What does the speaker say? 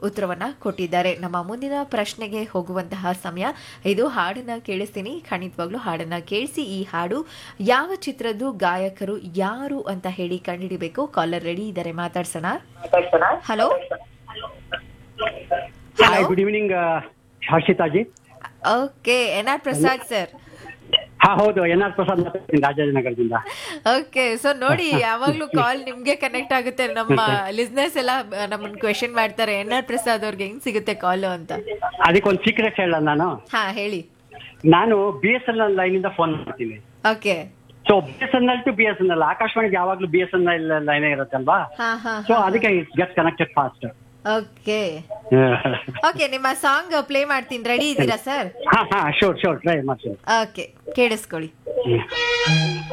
ಉತ್ತರವನ್ನ ಕೊಟ್ಟಿದ್ದಾರೆ ನಮ್ಮ ಮುಂದಿನ ಪ್ರಶ್ನೆಗೆ ಹೋಗುವಂತಹ ಸಮಯ ಇದು ಹಾಡನ್ನ ಕೇಳಿಸ್ತೀನಿ ಖಂಡಿತವಾಗ್ಲೂ ಹಾಡನ್ನ ಕೇಳಿಸಿ ಈ ಹಾಡು ಯಾವ ಚಿತ್ರದ್ದು ಗಾಯಕರು ಯಾರು ಅಂತ ಹೇಳಿ ಕಂಡುಹಿಡಿಬೇಕು ಕಾಲರ್ ರೆಡಿ ಇದ್ದಾರೆ ಮಾತಾಡ್ಸೋಣ hello hi good evening Harshitaji okay N R Prasad sir ಹಾ ಹೌದು ಎನ್ ಆರ್ ಪ್ರಸಾದ್ ಮಾತಾಡ್ತೀನಿ ರಾಜಾಜಿನಗರದಿಂದ ಓಕೆ ಸೊ ನೋಡಿ ಯಾವಾಗ್ಲೂ ಕಾಲ್ ನಿಮ್ಗೆ ಕನೆಕ್ಟ್ ಆಗುತ್ತೆ ನಮ್ಮ ಲಿಸ್ನರ್ಸ್ ಎಲ್ಲ ನಮ್ಮನ್ನ ಕ್ವೆಶನ್ ಮಾಡ್ತಾರೆ ಎನ್ ಆರ್ ಪ್ರಸಾದ್ ಅವ್ರಿಗೆ ಹೆಂಗ್ ಸಿಗುತ್ತೆ ಕಾಲ್ ಅಂತ ಅದಕ್ಕೆ ಒಂದು ಸೀಕ್ರೆಟ್ ಹೇಳ ನಾನು ಹಾ ಹೇಳಿ ನಾನು B S N L line ಇಂದ ಫೋನ್ ಮಾಡ್ತೀನಿ okay so B S N L to B S N L ಆಕಾಶವಾಣಿಗೆ ಯಾವಾಗ್ಲೂ B S N L line ಇರುತ್ತಲ್ವಾ ಹಾ ಹಾ ಸೊ ಅದಕ್ಕೆ get connected fast okay okay ನಿಮ್ಮ ಸಾಂಗ್ ಪ್ಲೇ ಮಾಡ್ತೀನಿ ರೆಡಿ ಇದ್ದೀರಾ ಸರ್ ಹಾ ಹಾ ಶೋರ್ ಶೋರ್ ಟ್ರೈ ಮಾಡ್ತೀನಿ ಓಕೆ ಕೇಳಿಸ್ಕೊಳ್ಳಿ ಹ್ಮ್.